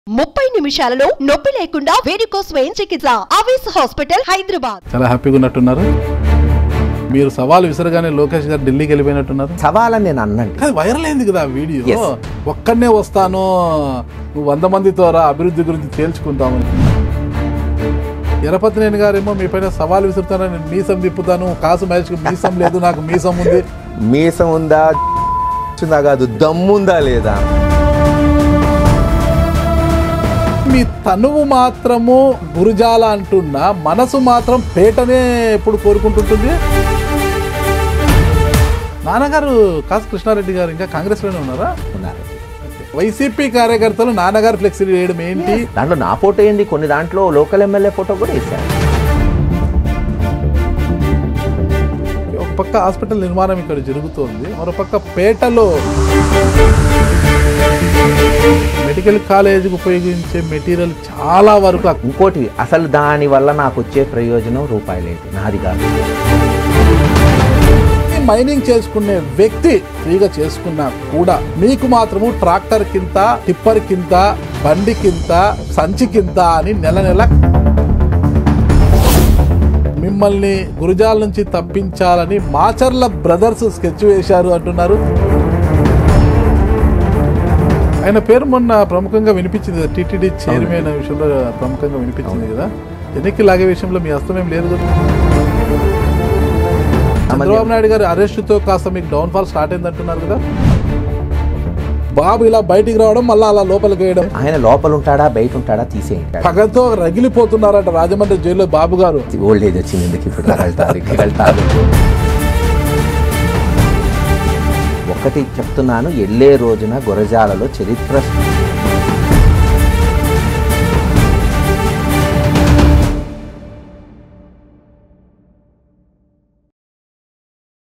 ముప్పై నిమిషాలలో నొప్పి లేకుండా వేడికోస్ స్వయం చికిత్స ఆవేశ హాస్పిటల్ హైదరాబాద్ చాలా హ్యాపీగా ఉన్నట్టున్నారు మీరు సవాల్ విసరగానే లోకేష్ గారు ఢిల్లీకి వెళ్ళిపోయినట్టున్నారు సవాలని నేను అన్నండి కానీ వైరల్ అయింది కదా ఆ వీడియో Yes. ఒక్కడనే వస్తాను నువ్వు వంద మందితో రా అభివృద్ధి గురించి తేల్చుకుంటామని ఎరపతినేని గారేమో మీ పైన సవాల్ విసురుతాను నేను మీసం తిప్పుతాను కాసు మ్యాచ్ మీసం లేదు నాకు మీసం ఉంది మీసం ఉందా ఉందా కాదు దమ్ముందా లేదా మీ తనువు మాత్రము గురుజాల అంటున్నా మనసు మాత్రం పేటనే ఎప్పుడు కోరుకుంటుంటుంది నాన్నగారు కాసు కృష్ణారెడ్డి గారు ఇంకా కాంగ్రెస్లోనే ఉన్నారా ఉన్నారు. వైసీపీ కార్యకర్తలు నాన్నగారు ఫ్లెక్సీలు వేయడం ఏంటి దాంట్లో నా ఫోటో ఏంది కొన్ని దాంట్లో లోకల్ ఎమ్మెల్యే ఫోటో కూడా వేశారు ఒక పక్క హాస్పిటల్ నిర్మాణం ఇక్కడ జరుగుతోంది మరో పక్క పేటలో మెడికల్ కాలేజీకి ఉపయోగించే మెటీరియల్ చాలా వరకు అక్- ఇంకోటి అసలు దాని వల్ల నాకు వచ్చే ప్రయోజనం రూపాయి లేదు నాది కాదు మైనింగ్ చేసుకునే వ్యక్తి ఫ్రీగా చేసుకున్నా కూడా మీకు మాత్రము ట్రాక్టర్ కింద టిప్పర్ కింద బండి కింద సంచి కింద అని నెల నెల మిమ్మల్ని గురుజాల నుంచి తప్పించాలని మాచర్ల బ్రదర్స్ స్కెచ్ వేశారు అంటున్నారు ఆయన పేరు మొన్న ప్రముఖంగా వినిపించింది కదా టీటీడీ చైర్మన్ విషయంలో ప్రముఖంగా వినిపించింది కదా ఎన్నికలు లాగే విషయంలో మీ హస్తం ఏం లేదు కదా చంద్రబాబు నాయుడు గారి అరెస్టుతో కాస్త మీకు డౌన్ ఫాల్ స్టార్ట్ అయింది అంటున్నారు కదా బాబు ఇలా బయటికి రావడం మళ్ళీ అలా లోపలికి వేయడం ఆయన లోపల ఉంటాడా బయట ఉంటాడా తీసేయండి పగతో రగిలిపోతున్నారట రాజమండ్రి జైల్లో బాబు గారు ఓల్డ్ ఏజ్ వచ్చింది ఎందుకు ఇప్పుడు వెళ్తారు ఇక్కడ వెళ్తారు ఒకటి చెప్తున్నాను వెళ్ళే రోజున గురజాలలో చరిత్ర